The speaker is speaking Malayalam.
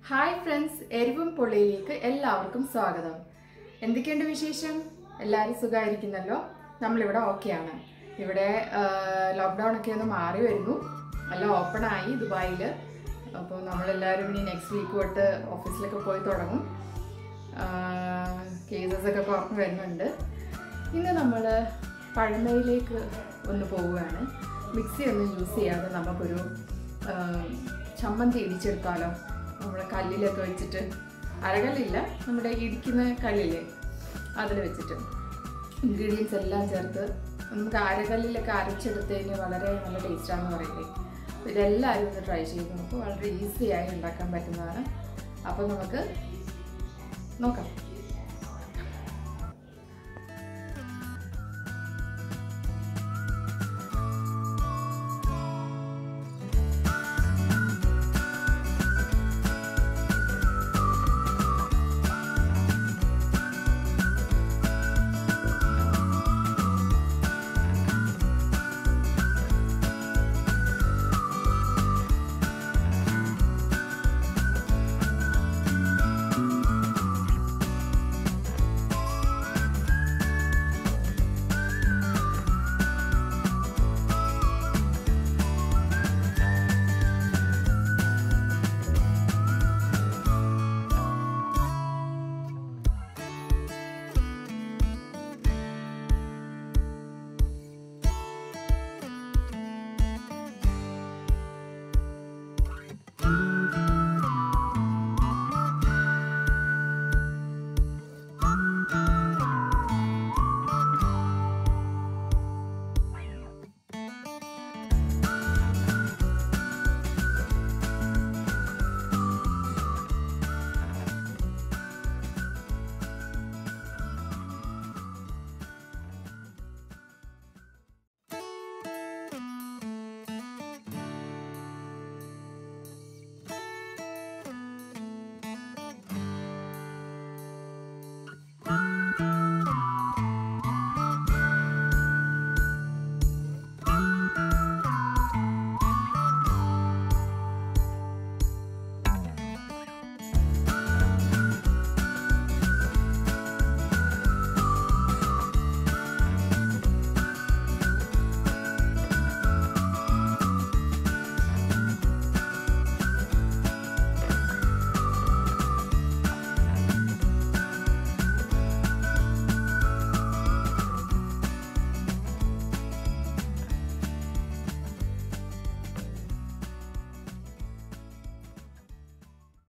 ഹായ് ഫ്രണ്ട്സ് എരിവും പൊള്ളിയിലേക്ക് എല്ലാവർക്കും സ്വാഗതം എന്തൊക്കെയുണ്ട് വിശേഷം എല്ലാവരും സുഖമായിരിക്കുന്നല്ലോ നമ്മളിവിടെ ഓക്കെയാണ് ഇവിടെ ലോക്ക്ഡൗൺ ഒക്കെ ഒന്ന് മാറി വരുന്നു എല്ലാം ഓപ്പൺ ആയി ദുബായിൽ അപ്പോൾ നമ്മളെല്ലാവരും ഇനി നെക്സ്റ്റ് വീക്ക് തൊട്ട് ഓഫീസിലൊക്കെ പോയി തുടങ്ങും കേസസ് ഒക്കെ കുറഞ്ഞു വരുന്നുണ്ട് ഇന്ന് നമ്മൾ പഴമയിലേക്ക് ഒന്ന് പോവുകയാണ് മിക്സി ഒന്നും യൂസ് ചെയ്യാതെ നമുക്കൊരു ആ, ചമ്മന്തി ഇടിച്ചെടുത്താലോ നമ്മുടെ കല്ലിലൊക്കെ വെച്ചിട്ട് അരകല്ലില്ല നമ്മുടെ ഇടിക്കുന്ന കല്ലില്ലേ അതിൽ വെച്ചിട്ട് ഇൻഗ്രീഡിയൻസ് എല്ലാം ചേർത്ത് നമുക്ക് അരകല്ലിലൊക്കെ അരച്ചെടുത്തതിന് വളരെ നല്ല ടേസ്റ്റാണെന്ന് പറയില്ലേ അപ്പോൾ ഇതെല്ലാവരും ഒന്ന് ട്രൈ ചെയ്ത് നോക്കും വളരെ ഈസി ആയി ഉണ്ടാക്കാൻ പറ്റുന്നതാണ് അപ്പോൾ നമുക്ക് നോക്കാം